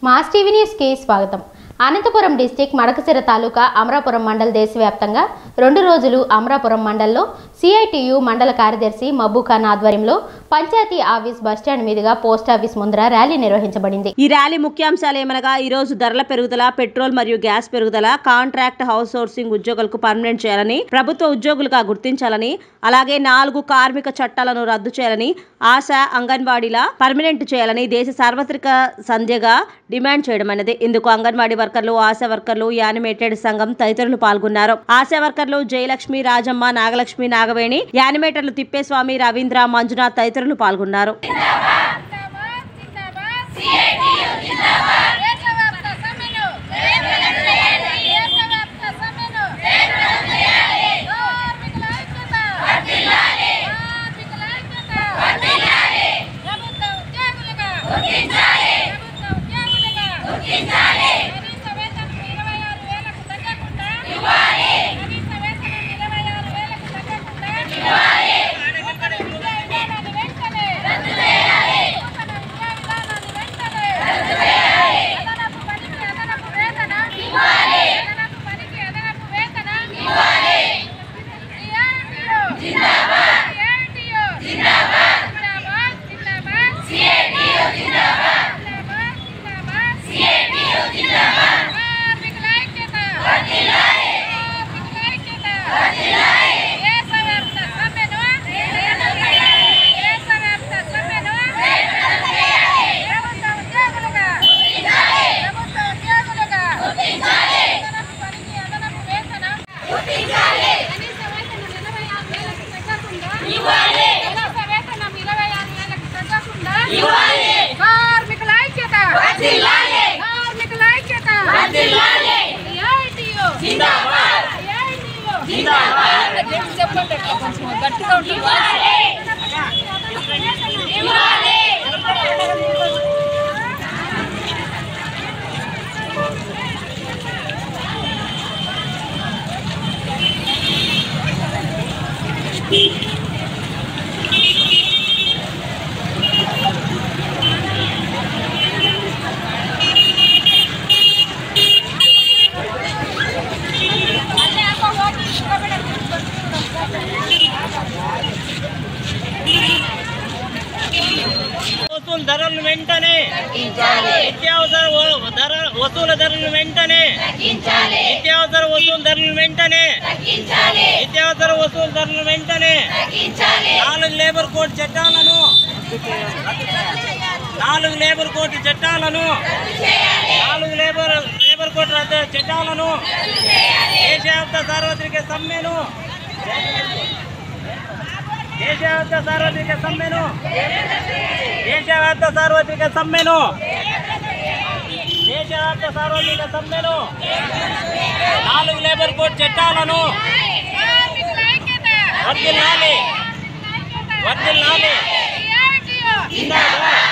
mass TV న్యూస్కి స్వాగతం Anantapuram district Madakasira taluka Amarapuram mandal దేశవ్యాప్తంగా రెండు రోజులు అమరాపురం మండల్లో సిఐటియు మండల కార్యదర్శి మబ్బు ఖాన్ ఆధ్వర్యంలో పంచాయతీ ఆఫీస్ బస్టాండ్ మీదుగా పోస్ట్ ఆఫీస్ ముందర ర్యాలీ నిర్వహించబడింది ఈ ర్యాలీ ముఖ్యాంశాలు ఏమనగా ఈ రోజు ధరల పెరుగుదల పెట్రోల్ మరియు గ్యాస్ పెరుగుదల కాంట్రాక్ట్ హౌస్ సోర్సింగ్ ఉద్యోగులకు పర్మనెంట్ చేయాలని ప్రభుత్వ ఉద్యోగులుగా గుర్తించాలని అలాగే నాలుగు కార్మిక చట్టాలను రద్దు చేయాలని ఆశా అంగన్వాడీల పర్మనెంట్ చేయాలని దేశ సార్వత్రిక సంధ్యగా డిమాండ్ చేయడం అనేది ఇందుకు అంగన్వాడీ వర్కర్లు ఆశా వర్కర్లు యానిమేటెడ్ సంఘం తదితరులు పాల్గొన్నారు ఆశా వర్కర్లు జయలక్ష్మి రాజమ్మ నాగలక్ష్మి నాగవేణి యానిమేటర్లు తిప్పేస్వామి రవీంద్ర మంజునాథ్ తదితరులు పాల్గొన్నారు దేశవ్యాప్త సమ్మెను దేశవ్యాప్త సమ్మెను కార్మికుల ఐక్యత కార్మికుల ఐక్యత ప్రభుత్వ ఉద్యోగులుగా ప్రభుత్వ ఉద్యోగులుగా కనీస వేతనం ఇరవై ఆరు వేలకు తగ్గకుండా కనీస వేతనం ఇరవై ఆరు వేలకు తగ్గకుండా నూతన విద్యా విధానాన్ని వెంటనే నూతన విద్యా విధానాన్ని వెంటనే అదనపు పనికి అదనపు వేతన అదనపు పనికి అదనపు వేతన సిఐటియు జిందాబాద్ సిఐటియు జిందాబాద్ జిందాబాద్ సిఐటియు జిందాబాద్ జిందాబాద్ జిందాబాద్ సిఐటియు జిందాబాద్ కార్మికుల ఐక్యత వర్ధిల్లాలి కార్మికుల ఐక్యత వర్ధిల్లాలి దేశవ్యాప్త సమ్మెను దేశవ్యాప్త సమ్మెను ప్రభుత్వ ఉద్యోగులుగా ప్రభుత్వ ఉద్యోగులుగా అదనపు పనికి అదనపు వేతనం కనీస వేతనం ఇరవై ఆరు వేలకు తగ్గకుండా కనీస వేతనం ఇరవై ఆరు వేలకు తగ్గకుండా కార్మికుల ఐక్యత కార్మికుల ఐక్యత ఏఐటియు ఏఐటియు చెప్పండి అట్లా కొంచెం గట్టిగా ఉంటుంది వసూలు ధరలను వెంటనే నిత్యావసర వ- ధర వసూలు ధరలను వెంటనే నిత్యావసర వసూలు ధరలను వెంటనే నిత్యావసర వసూలు ధరలను వెంటనే నాలుగు లేబర్ కోడ్ చట్టాలను నాలుగు లేబర్ కోడ్ చట్టాలను నాలుగు లేబర్ లేబర్ కోడ్ రద్దు చట్టాలను దేశవ్యాప్త సార్వత్రిక సమ్మెను దేశవ్యాప్త సార్వత్రిక సమ్మెను దేశవ్యాప్త సార్వత్రిక సమ్మెను దేశవ్యాప్త సార్వత్రిక సమ్మెను నాలుగు లేబర్ కోడ్ చట్టాలను కార్మికుల ఐక్యత వర్ధిల్లాలి వర్ధిల్లాలి ఏఐటియు జిందాబాద్